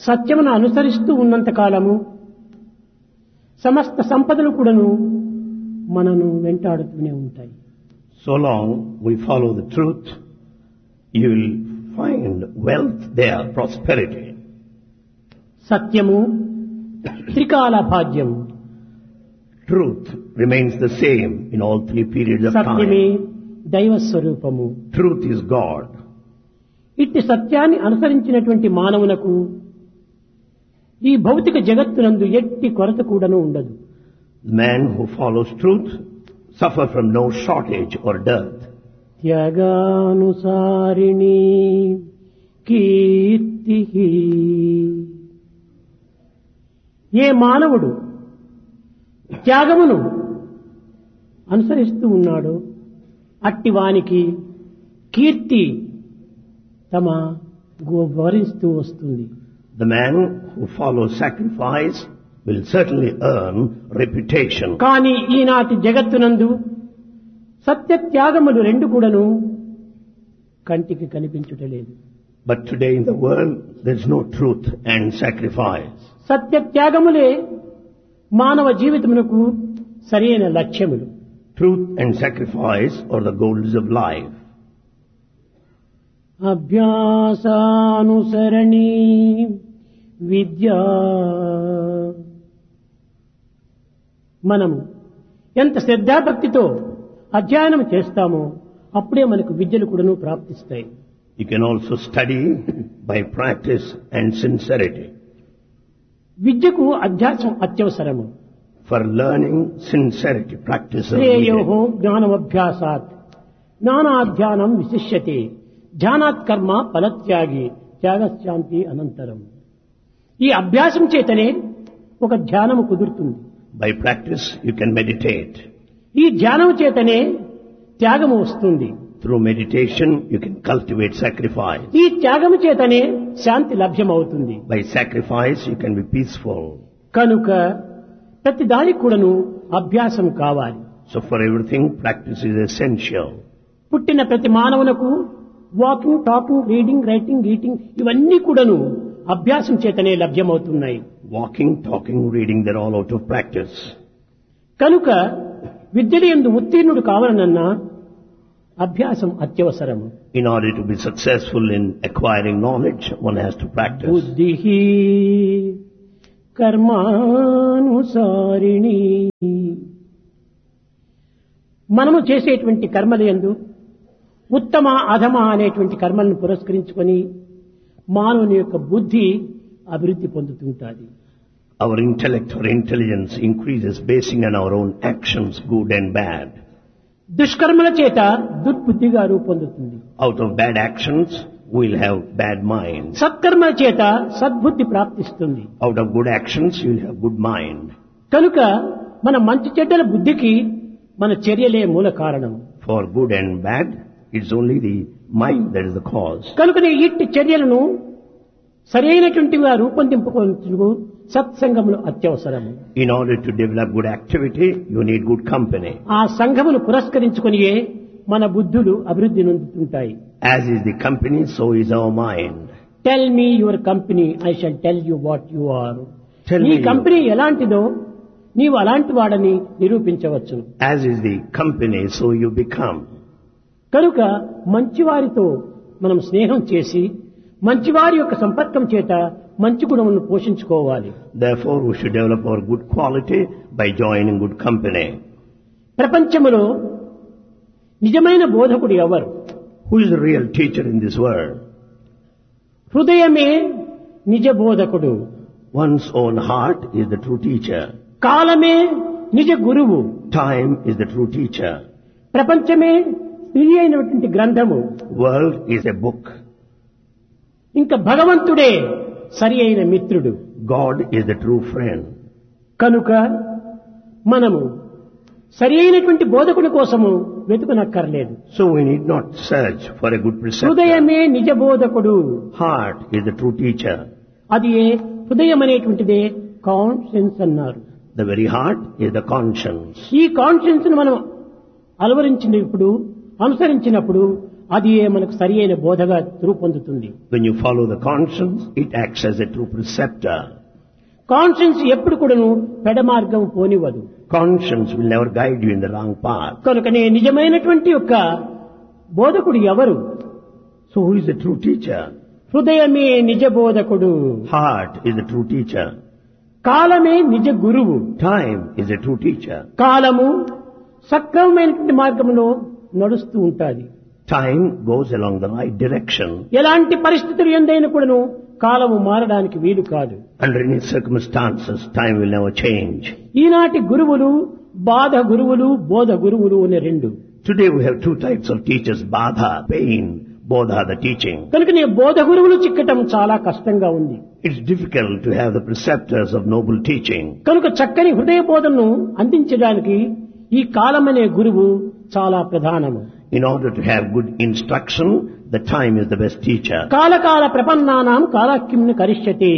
సత్యమును అనుసరిస్తూ ఉన్నంత కాలము సమస్త సంపదలు కూడాను మనను వెంటాడుతూనే ఉంటాయి So long we follow the truth, you will find wealth there, prosperity. సత్యము త్రికాల భాగ్యము Truth remains the same in all three periods of సత్యమే time. దైవ స్వరూపము Truth is God. ఇట్టి సత్యాన్ని అనుసరించినటువంటి మానవునకు ఈ భౌతిక జగత్తునందు ఎట్టి కొరత కూడాను ఉండదు The man who follows truth suffer from no shortage or dearth. త్యాగానుసారిణి కీర్తి ఏ మానవుడు త్యాగమును అనుసరిస్తూ ఉన్నాడో అట్టి వానికి కీర్తి తమ గో- వరిస్తూ వస్తుంది The man who follows sacrifice will certainly earn reputation. కానీ ఈనాటి జగత్తునందు సత్య త్యాగములు రెండు కూడాను కంటికి కనిపించుటలేదు But today in the world, there is no truth and sacrifice. సత్య త్యాగములే మానవ జీవితమునకు సరైన లక్ష్యములు Truth and sacrifice are the goals of life. అభ్యాసానుసరణి విద్యా మనము ఎంత శ్రద్ధాభక్తితో అధ్యయనం చేస్తామో అప్పుడే మనకు విద్యలు కూడాను ప్రాప్తిస్తాయి You can also study by practice and sincerity. విద్యకు అధ్యాసం అత్యవసరము For learning, sincerity, practice of శ్రేయో needed. జ్ఞానమభ్యాసాత్ జ్ఞానాధ్యానం విశిష్యతే ధ్యానాత్ కర్మ ఫలత్యాగి త్యాగశాంతి అనంతరం ఈ అభ్యాసం చేతనే ఒక ధ్యానము కుదురుతుంది By practice, you can meditate. ఈ ధ్యానం చేతనే త్యాగము వస్తుంది Through meditation, you can cultivate sacrifice. ఈ త్యాగము చేతనే శాంతి లభ్యమవుతుంది By sacrifice, you can be peaceful. కనుక ప్రతి దానికి కూడాను అభ్యాసం కావాలి So for everything, practice is essential. పుట్టిన ప్రతి మానవునకు walking talking reading writing eating ఇవన్నీ కూడాను అభ్యాసం చేతనే లభ్యమవుతున్నాయి Walking, talking, reading, they're all out of practice. కనుక విద్యలు ఎందు ఉత్తీర్ణుడు కావాలనన్నా అభ్యాసం అత్యవసరము In order to be successful in acquiring knowledge, one has to practice. బుద్ధి కర్మానుసారిణి మనము చేసేటువంటి కర్మల యందు ఉత్తమ అధమ అనేటువంటి కర్మలను పురస్కరించుకొని మానవుని యొక్క బుద్ధి అభివృద్ధి పొందుతుంటుంది Our intellect or intelligence increases basing on our own actions, good and bad. దుష్కర్మల చేత దుర్బుద్ధిగా రూపొందుతుంది Out of bad actions, we'll have bad mind. సత్కర్మల చేత సద్బుద్ధి ప్రాప్తిస్తుంది Out of good actions, you'll have good mind. కనుక మన మంచి చెడ్డల బుద్ధికి మన చర్యలే మూల కారణం For good and bad, it's only the mind that is the cause. కనుకనే ఇట్టి చర్యలను సరైనటువంటివిగా రూపొందింపుకొనుటకు సత్సంగములు అత్యవసరము In order to develop good activity, you need good company. ఆ సంఘమును పురస్కరించుకొనియే మన బుద్ధులు అభివృద్ధి నొందుతుంటాయి As is the company, so is our mind. Tell me your company I shall tell you what you are Tell నీ me కంపెనీ ఎలాంటిదో నీవు అలాంటి వాడని నిరూపించవచ్చు As is the company, so you become. కనుక మంచివారితో మనం స్నేహం చేసి మంచివారి యొక్క సంపర్కం చేత మంచి గుణములను పోషించుకోవాలి Therefore, we should develop our good quality by joining good company. ప్రపంచములో నిజమైన బోధకుడు ఎవరు Who is the real teacher in this world? హృదయమే నిజ బోధకుడు One's own heart is the true teacher. కాలమే నిజ గురువు Time is the true teacher. ప్రపంచమే స్త్రీ అయినటువంటి గ్రంథము World is a book. ఇంకా భగవంతుడే సరి అయిన మిత్రుడు God is the true friend. కనుక మనము సరి అయినటువంటి బోధకుడి కోసము వెతుకునక్కర్లేదు So we need not search for a good preceptor. హృదయమే నిజ బోధకుడు Heart is the true teacher. అది ఏ హృదయం అనేటువంటిదే కాన్షియన్స్ అన్నారు The very heart is the conscience. ఈ కాన్షియన్స్ ను మనం అలవరించినప్పుడు అనుసరించినప్పుడు అది మనకు సరి అయిన బోధగా రూపొందుతుంది When you follow the conscience, it acts as a true preceptor. Conscience ఎప్పుడు కూడాను పెడమార్గం పోనివ్వదు Conscience will never guide you in the wrong path. కనుకనే నిజమైనటువంటి యొక్క బోధకుడు ఎవరు So who is the true teacher? హృదయమే నిజ బోధకుడు Heart is the true teacher. కాలమే నిజ గురువు Time is the true teacher. కాలము సక్రమమైనటువంటి మార్గంలో నడుస్తూ ఉంటాది Time goes along the right direction. ఎలాంటి పరిస్థితులు ఎందైనా కూడాను కాలము మారడానికి వీలు కాదు Under any circumstances, time will never change. ఈనాటి గురువులు బాధ గురువులు బోధ గురువులు అనే రెండు Today we have two types of teachers, Badha, pain, Bodha, the teaching. కనుక నీ బోధ గురువులు చిక్కటం చాలా కష్టంగా ఉంది It's difficult to have the preceptors of noble teaching. కనుక చక్కని హృదయ బోధనను అందించడానికి ఈ కాలమనే గురువు చాలా ప్రధానము In order to have good instruction, the time is the best teacher. కాలకాల ప్రపన్నానాం కాలాక్యంను కరిష్యతే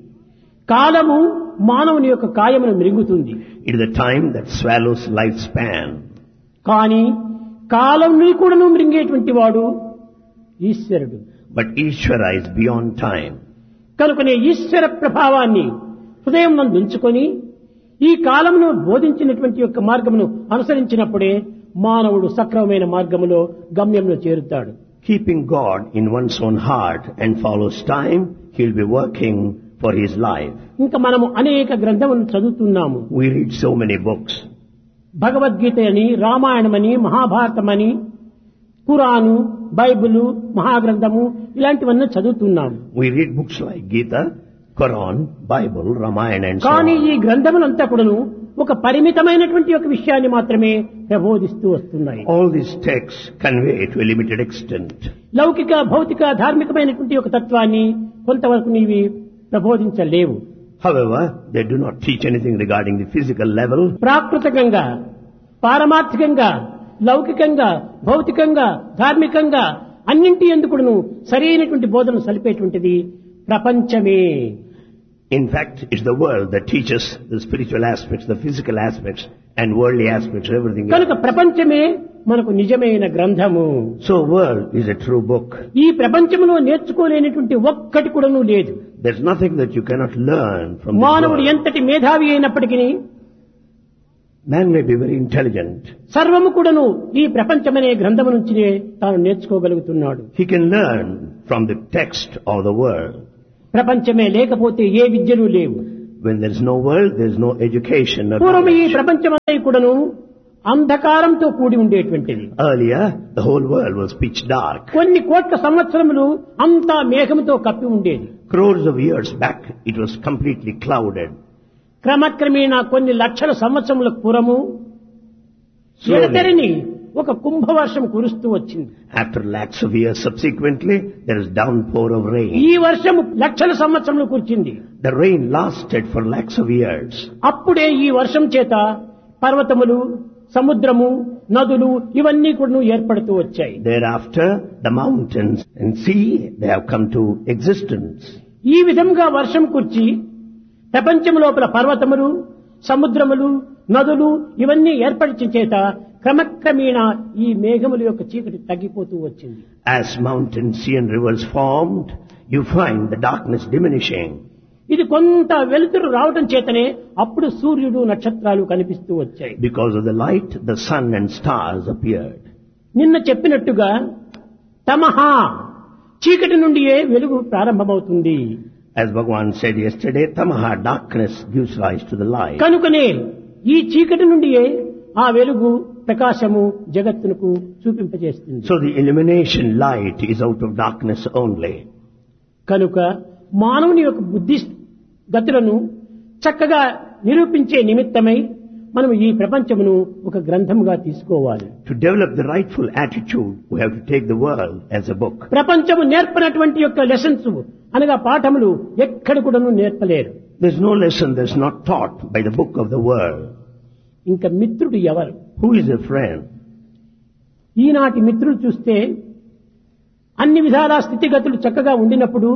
కాలము మానవుని యొక్క కాయమును మిరుగుతుంది It is the time that swallows lifespan. కానీ కాలంని కూడాను మృంగేటువంటి వాడు ఈశ్వరుడు But Ishvara is beyond time. కనుకనే ఈశ్వర ప్రభావాన్ని హృదయం నందు ఉంచుకొని ఈ కాలమును బోధించినటువంటి యొక్క మార్గమును అనుసరించినప్పుడే మానవుడు సక్రమమైన మార్గములో గమ్యంలో చేరుతాడు Keeping God in one's own heart and follows time, he'll be working for his life. ఇంకా మనము అనేక గ్రంథములను చదువుతున్నాము We read so many books. Bhagavad Gita అని రామాయణమని మహాభారతమని ఖురాను బైబిలు మహాగ్రంథము ఇలాంటివన్నీ చదువుతున్నాము We read books like Gita, Quran, Bible, Ramayana and so కానీ on. ఈ గ్రంథములంతా కూడాను ఒక పరిమితమైనటువంటి ఒక విషయాన్ని మాత్రమే ప్రబోధిస్తూ వస్తున్నాయి All these texts convey to a limited extent. లౌకిక భౌతిక ధార్మికమైనటువంటి ఒక తత్వాన్ని కొంతవరకు నీవి ప్రబోధించలేవు However, they do not teach anything regarding the physical level. ప్రాకృతికంగా పారమార్థికంగా లౌకికంగా భౌతికంగా ధార్మికంగా అన్నింటి ఎందుకును సరైనటువంటి బోధన సలిపేటువంటిది ప్రపంచమే In fact, it's the world that teaches the spiritual aspects, the physical aspects, and worldly aspects, everything కనుక else. ప్రపంచమే మనకు నిజమైన గ్రంథము So world is a true book. ఈ ప్రపంచంలో నేర్చుకోలేనటువంటి ఒక్కటి కూడాను లేదు There's nothing that you cannot learn from this మానవుడు world. ఎంతటి మేధావి అయినప్పటికీ Man may be very intelligent. సర్వము కూడాను ఈ ప్రపంచమనే గ్రంథము నుంచినే తాను నేర్చుకోగలుగుతున్నాడు He can learn from the text of the world. ప్రపంచమే లేకపోతే ఏ విద్యలు లేవు When there's no world, there's no education or పూర్వం ఈ knowledge. ప్రపంచమంతా కూడాను అంధకారంతో కూడి ఉండేటువంటిది Earlier, the whole world was pitch dark. కొన్ని కోట్ల సంవత్సరములు అంతా మేఘముతో కప్పి ఉండేది Crores of years back, it was completely clouded. క్రమక్రమేణా కొన్ని లక్షల సంవత్సరముల పూర్వము Slowly, ఎడతెరిని ఒక కుంభవర్షం కురుస్తూ వచ్చింది after lakhs of years subsequently, there is downpour of rain. ఈ వర్షము లక్షల సంవత్సరములు కురిచింది The rain lasted for lakhs of years. అప్పుడే ఈ వర్షం చేత పర్వతములు సముద్రము నదులు ఇవన్నీ కూడా ఏర్పడుతూ వచ్చాయి Thereafter, the mountains and sea, they have come to existence. ఈ విధంగా వర్షం కుర్చి ప్రపంచం లోపల పర్వతములు సముద్రములు నదులు ఇవన్నీ ఏర్పరిచిన చేత క్రమక్రమేణా ఈ మేఘముల యొక్క చీకటి తగ్గిపోతూ వచ్చింది As mountains, sea and rivers formed, you find the darkness diminishing. ఇది కొంత వెలుతురు రావటం చేతనే అప్పుడు సూర్యుడు నక్షత్రాలు కనిపిస్తూ వచ్చాయి Because of the light, the sun and stars appeared. నిన్న చెప్పినట్టుగా తమహ చీకటి నుండియే వెలుగు ప్రారంభమవుతుంది As Bhagavan said yesterday, tamaha, darkness gives rise to the light. కనుకనే ఈ చీకటి నుండియే ఆ వెలుగు ప్రకాశము జగత్తునకు చూపింపజేస్తుంది So the illumination light is out of darkness only. కనుక మానవుని యొక్క బుద్ధి గతులను చక్కగా నిరూపించే నిమిత్తమై మనం ఈ ప్రపంచమును ఒక గ్రంథముగా తీసుకోవాలి To develop the rightful attitude, we have to take the world as a book. ప్రపంచము నేర్పనటువంటి యొక్క లెసన్స్ అనగా పాఠములు ఎక్కడ కూడాను నేర్పలేరు There's no lesson that's not taught by the book of the world. ఇంకా మిత్రుడు ఎవరు Who is a friend? ఈనాటి మిత్రులు చూస్తే అన్ని విధాల స్థితిగతులు చక్కగా ఉండినప్పుడు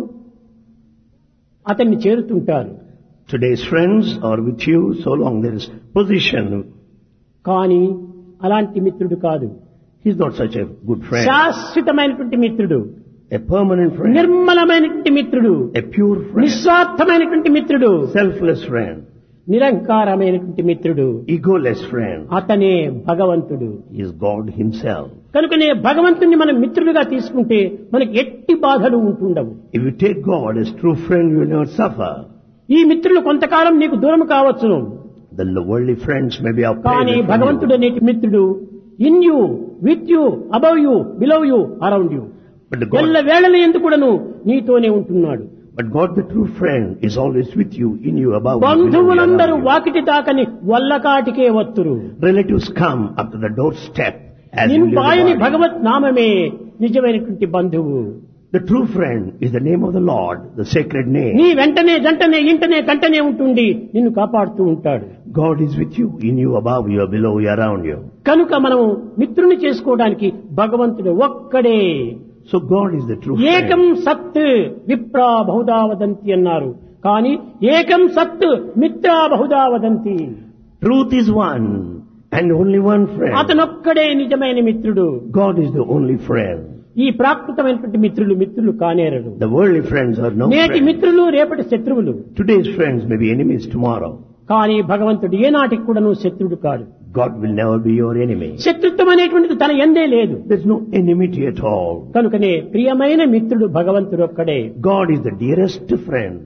అతన్ని చేరుతుంటారు Today's friends are with you so long there is position. కానీ అలాంటి మిత్రుడు కాదు He's not such a good friend. శాశ్వతమైనటువంటి మిత్రుడు A permanent friend. నిర్మలమైనటువంటి మిత్రుడు A pure friend. నిస్వార్థమైనటువంటి మిత్రుడు Selfless friend. నిరంకారమైనటువంటి మిత్రుడు Egoless friend. అతనే భగవంతుడు He is God himself. కనుకనే భగవంతుణ్ణి మనం మిత్రుడిగా తీసుకుంటే మనకి ఎట్టి బాధలు ఉంటుండవు If you take God as true friend, you will never suffer. ఈ మిత్రులు కొంతకాలం నీకు దూరం కావచ్చును Then the worldly friends may be కానీ outplayed from భగవంతుడు you. అనేటి మిత్రుడు in you with you above you below you around you But the ఎల్ల God, వేళల ఎందుకుడను నీతోనే ఉంటున్నాడు but God, the true friend, is always with you, in you, above you, below you, బంధువులందరూ around you. Vakiti తాకని వల్లకాటికే వత్తురు Relatives come up to the doorstep as you leave the నింబాయని body. భగవత్ నామమే నిజమైనటువంటి బంధువు The true friend is the name of the Lord, the sacred name. నీ వెంటనే జంటనే ఇంటనే కంటనే ఉంటుండి నిన్ను కాపాడుతూ ఉంటాడు God is with you, in you, above you, below you, around you. కనుక మనం మిత్రుని చేసుకోవడానికి భగవంతుడు ఒక్కడే So God is the true ఏకం friend. సత్ విప్రా బహుదా వదంతి అన్నారు కానీ ఏకం సత్ Mitra Bahuda వదంతి Truth is one, and only one friend. అతనొక్కడే నిజమైన మిత్రుడు God is the only friend. ఈ ప్రాకృతమైనటువంటి మిత్రులు మిత్రులు కానేరడు The worldly friends are no నేటి friends. మిత్రులు రేపటి శత్రువులు Today's friends may be enemies tomorrow. కానీ భగవంతుడు ఏనాటికి కూడాను శత్రుడు కాడు God will never be your enemy. శత్రుత్వం అనేటువంటిది తన ఎందే లేదు There's no enmity at all. కనుకనే ప్రియమైన మిత్రుడు భగవంతుడు ఒక్కడే God is the dearest friend.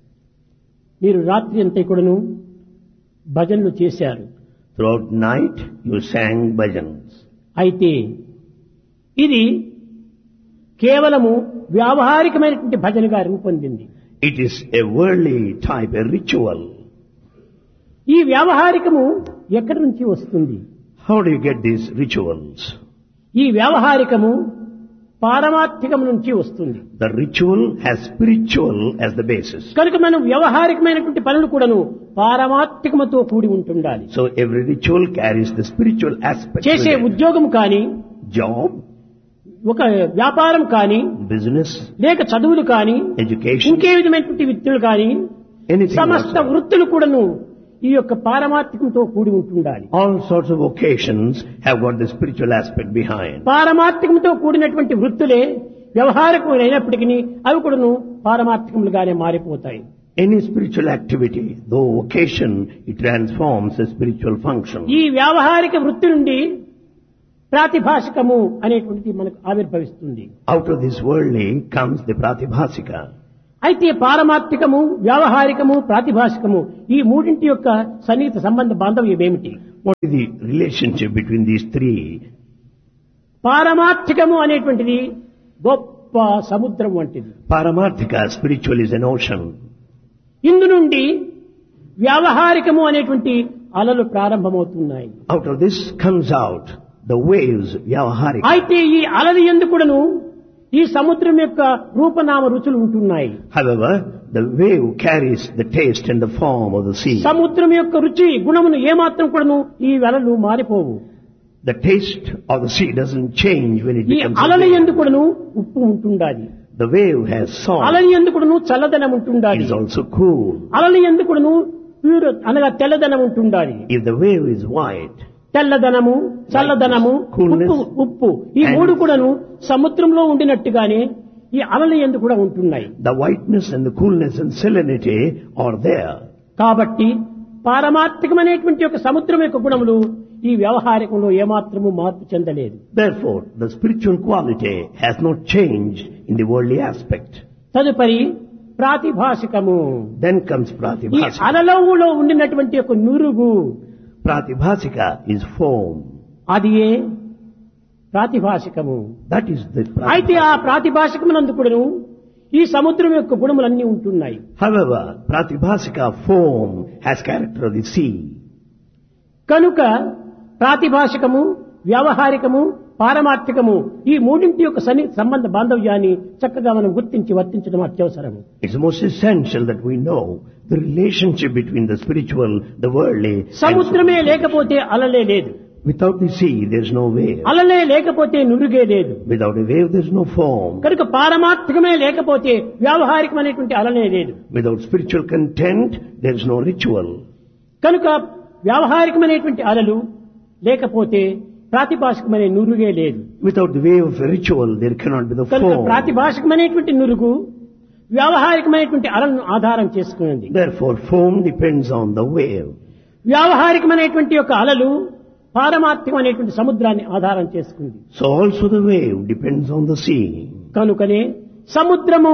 మీరు రాత్రి అంతా కూడాను భజనలు చేశారు Throughout night, you sang bhajans. అయితే ఇది కేవలము వ్యావహారికమైనటువంటి భజనగా రూపొందింది It is a worldly type, a ritual. ఈ వ్యావహారికము ఎక్కడి నుంచి వస్తుంది How do you get these rituals? ఈ వ్యావహారికము పారమార్థికం నుంచి వస్తుంది The ritual has spiritual as the basis. కనుక మనం వ్యవహారికమైనటువంటి పనులు కూడాను పారమార్థికముతో కూడి ఉంటుండాలి So every ritual carries the spiritual aspect. చేసే with it. ఉద్యోగం కానీ Job, ఒక వ్యాపారం కానీ business, లేక చదువులు కానీ education, ఇంకే విధమైనటువంటి విద్యలు కానీ anything. సమస్త whatsoever. వృత్తులు కూడాను ఈ యొక్క పారమార్థికంతో కూడి ఉంటుండాలి All sorts of occasions have got the spiritual aspect behind. పారమార్థికంతో కూడినటువంటి వృత్తులే వ్యవహారికములు అయినప్పటికీ అవి కూడాను పారమార్థికములుగానే మారిపోతాయి Any spiritual activity, though occasion, it transforms a spiritual function. ఈ వ్యావహారిక వృత్తి నుండి ప్రాతిభాషికము అనేటువంటిది మనకు ఆవిర్భవిస్తుంది Out of this worldly comes the pratibhasika. అయితే పారమార్థికము వ్యావహారికము ప్రాతిభాషికము ఈ మూడింటి యొక్క సన్నిహిత సంబంధ బాంధవ్యం ఏమిటి What is the relationship between these three? పారమార్థికము అనేటువంటిది గొప్ప సముద్రం వంటిది Paramarthika, spiritual is an ocean. ఇందు నుండి వ్యావహారికము అనేటువంటి అలలు ప్రారంభమవుతున్నాయి Out of this comes out the waves, vyavaharika. అయితే ఈ అలలు ఎందుకుడను ఈ సముద్రం యొక్క రూపనామ రుచులు ఉంటున్నాయి However, the wave carries the taste and the form of the sea. సముద్రం యొక్క రుచి గుణమును ఏమాత్రం కూడాను ఈ అలలు మారిపోవు The taste of the sea doesn't change when it ఈ becomes a అలలు wave. ఎందుకుడను ఉప్పు ఉంటుండాలి The wave has salt. అలలు ఎందుకుడను చల్లదనం It ఉంటుండాలి is also cool. అలలు ఎందుకుడను ప్యూర్ అనగా తెల్లదనం ఉంటుండాలి If the wave is white, తెల్లదనము చల్లదనము Coolness. ఉప్పు ఉప్పు ఈ And- మూడు కూడాను సముద్రంలో ఉండినట్టుగానే ఈ అలలు ఎందు కూడా ఉంటున్నాయి the whiteness and the coolness and salinity are there. కాబట్టి పారమార్థికమైనటువంటి ఒక సముద్రం యొక్క గుణములు ఈ వ్యవహారికంలో ఏమాత్రము మార్పు చెందలేదు Therefore, the spiritual quality has not changed in the worldly aspect. తదుపరి ప్రాతిభాషికము Then comes ఈ pratibhasika. అలలవులో ఉండినటువంటి ఒక నురుగు Pratibhasika is foam. అది ఏ ప్రాతిభాషికము That is the అయితే pratibhasika. ఆ ప్రాతిభాషికమునందు కూడాను ఈ సముద్రం యొక్క గుణములన్నీ ఉంటున్నాయి However, pratibhasika foam has character of the sea. కనుక ప్రాతిభాషికము వ్యావహారికము పారమార్థికము ఈ మూడింటి యొక్క సన్ని సంబంధ బాంధవ్యాన్ని చక్కగా మనం గుర్తించి వర్తించడం అత్యవసరము It's most essential that we know the relationship between the spiritual, the worldly, and సముద్రమే spiritual. లేకపోతే అలలే లేదు Without the sea, there's no wave. అలలే లేకపోతే నురుగే లేదు Without a wave, there's no foam. కనుక పారమార్థికమే లేకపోతే వ్యావహారికమైనటువంటి అలలే లేదు Without spiritual content, there's no ritual. కనుక వ్యావహారికమైనటువంటి అలలు లేకపోతే ప్రాతిభాషికమనే నురుగే లేదు Without the way of a ritual, there cannot be the కనుక form. ప్రాతిభాషికమైనటువంటి నురుగు వ్యావహారికమైనటువంటి అలను ఆధారం చేసుకున్నది Therefore, form depends on the wave. వ్యావహారికమైనటువంటి యొక్క అలలు పారమార్థికమైనటువంటి సముద్రాన్ని ఆధారం చేసుకుంది So also the wave depends on the sea, కనుకనే సముద్రము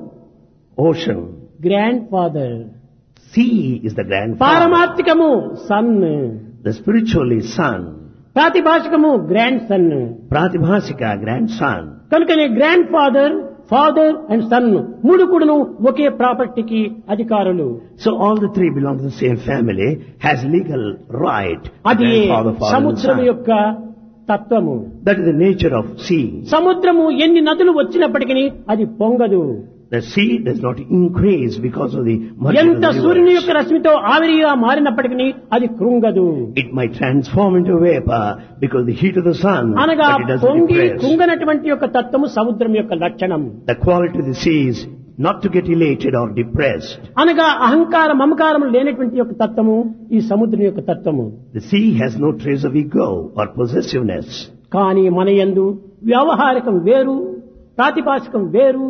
ocean. Grandfather Sea is the grandfather. పారమార్థికము son The spiritual is son. ప్రాతిభాషికము గ్రాండ్ సన్ Pratibhasika, grandson. కనుకనే grandfather father and son మూడు కూడాను ఒకే ప్రాపర్టీకి అధికారులు So all the three belong to the same family, has legal right. అది grandfather, father and సముద్రం son. యొక్క తత్వము That is the nature of sea. సముద్రము ఎన్ని నదులు వచ్చినప్పటికీ అది పొంగదు The sea does not increase because of the merger of ఎంత the సూర్యుని rivers. యొక్క రశ్మితో ఆవిరిగా మారినప్పటికీ అది కృంగదు It might transform into vapor because the heat of the sun, అనగా but it doesn't పొంగి depress. కుంగనటువంటి యొక్క తత్వము సముద్రం యొక్క లక్షణం The quality of the sea is not to get elated or depressed. అనగా అహంకార మమకారం లేనటువంటి యొక్క తత్వము ఈ సముద్రం యొక్క తత్వము The sea has no trace of ego or possessiveness. కానీ మన యందు వ్యవహారికం వేరు ప్రాతిపాదికం వేరు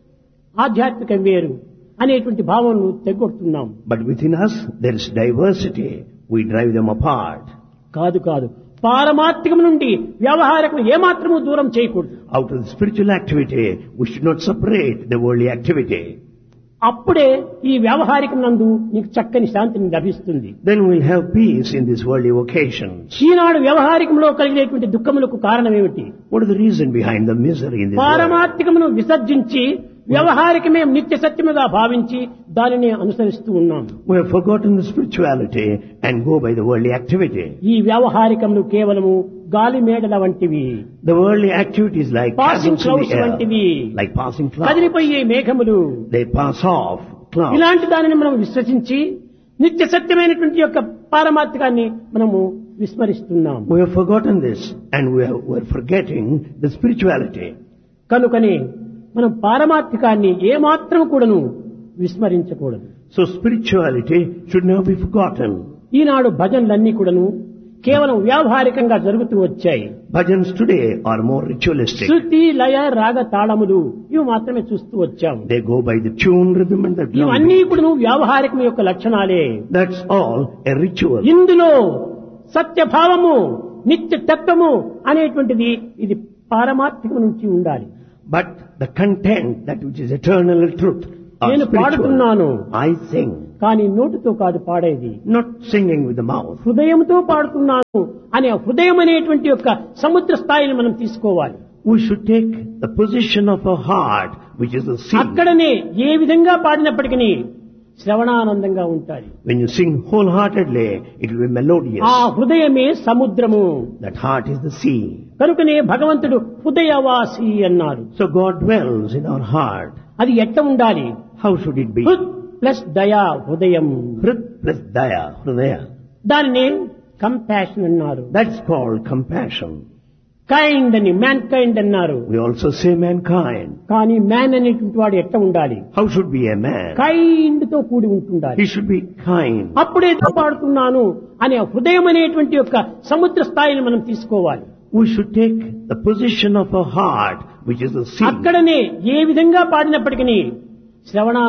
ఆధ్యాత్మికం వేరు అనేటువంటి భావనను తెగొడుతున్నాం But within us, there is diversity. We drive them apart. కాదు కాదు పారమార్థికం నుండి వ్యవహారికం ఏమాత్రము దూరం చేయకూడదు Out of the spiritual activity, we should not separate the worldly activity. అప్పుడే ఈ వ్యవహారికం నందు నీకు చక్కని శాంతిని లభిస్తుంది Then we'll have peace in these worldly vocations. ఈనాడు వ్యవహారికంలో కలిగినటువంటి దుఃఖములకు కారణం ఏమిటి What is the reason behind the misery in this world? పారమార్థికమును విసర్జించి వ్యవహారికమే నిత్య సత్యముగా భావించి దానిని అనుసరిస్తూ ఉన్నాం We have forgotten the spirituality and go by the worldly activity. ఈ వ్యవహారికములు కేవలము గాలి మేడల వంటివి The worldly activities like Passing castles in clouds the వంటివి. air, like passing clouds. కదిలిపోయే మేఘములు They pass off clouds. ఇలాంటి దానిని మనం విశ్వసించి నిత్య సత్యమైనటువంటి యొక్క పారమార్థికాన్ని మనము విస్మరిస్తున్నాం We have forgotten this and we are, we are forgetting the spirituality. కనుకనే మనం పారమార్థికాన్ని ఏమాత్రం కూడాను విస్మరించకూడదు So spirituality should never be forgotten. ఈనాడు భజనలన్నీ కూడాను కేవలం వ్యావహారికంగా జరుగుతూ వచ్చాయి Bhajans today are more ritualistic. శృతి లయ రాగ తాళములు ఇవి మాత్రమే చూస్తూ వచ్చాము They go by the tune, rhythm and the drum. ఇవన్నీ beat. కూడాను వ్యావహారికం యొక్క లక్షణాలే That's all a ritual. ఇందులో సత్యభావము నిత్య తత్వము అనేటువంటిది ఇది పారమార్థికం నుంచి ఉండాలి But the content, that which is eternal truth, are నేను పాడుతున్నాను. spiritual. I sing, కానీ నోటితో కాదు పాడేది not singing with the mouth. హృదయంతో పాడుతున్నాను అనే హృదయం అనేటువంటి యొక్క సముద్ర స్థాయిని మనం తీసుకోవాలి We should take the position of a heart, which is the sea. అక్కడనే ఏ విధంగా పాడినప్పటికీ శ్రవణానందంగా ఉంటాయి When you sing wholeheartedly, it will be melodious. ఆ హృదయమే సముద్రము That heart is the sea. కనుకనే భగవంతుడు హృదయవాసి అన్నారు So God dwells in our heart. అది ఎట్ట ఉండాలి How should it be? హృద్ ప్లస్ దయా హృదయం Hrit plus daya, hridaya. దానిని కంపాషన్ అన్నారు That's called compassion. కైండ్ అని మ్యాన్ కైండ్ అన్నారు We also say mankind. కానీ మ్యాన్ అనేటువంటి వాడు ఎట్ట ఉండాలి How should be a man? Kind తో కూడి ఉంటుండాలి He should be kind. అప్పుడే పాడుతున్నాను అనే హృదయం అనేటువంటి యొక్క సముద్ర స్థాయిని మనం తీసుకోవాలి We should take the position of a heart, which is the sea. అక్కడనే ఏ విధంగా పాడినప్పటికీ శ్రవణ